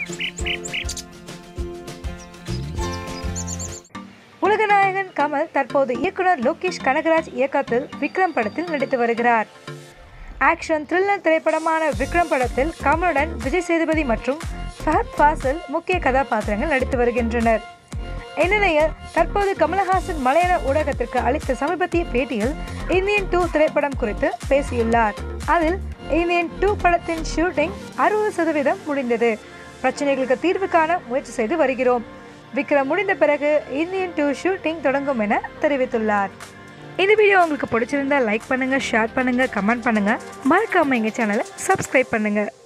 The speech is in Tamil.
உலகநாயகன் கமல் தற்போது இயக்குனர் லோகேஷ் கனகராஜ் இயக்கத்தில் விக்ரம் படத்தில் நடித்து வருகிறார் ஆக்ஷன் த்ரில்லர் திரைப்படமான விக்ரம் படத்தில் கமலுடன் விஜய் சேதுபதி மற்றும் ஃபஹத் ஃபாசில் முக்கிய கதாபாத்திரங்கள் நடித்து வருகின்றனர் இந்நிலையில் தற்போது கமலஹாசன் மலையாள ஊடகத்திற்கு அளித்த சமீபத்திய பேட்டியில் இந்தியன் டூ திரைப்படம் குறித்து பேசியுள்ளார் அதில் இந்தியன் டூ படத்தின் ஷூட்டிங் அறுபது சதவீதம் முடிந்தது பிரச்சனைகளுக்கு தீர்வு காண முயற்சி செய்து வருகிறோம் விக்ரம் முடிந்த பிறகு இந்தியன் டூ ஷூட்டிங் தொடங்கும் என தெரிவித்துள்ளார் இந்த வீடியோ உங்களுக்கு பிடிச்சிருந்தா லைக் பண்ணுங்க ஷேர் பண்ணுங்க கமெண்ட் பண்ணுங்க மறக்காம எங்க சேனலை சப்ஸ்கிரைப் பண்ணுங்க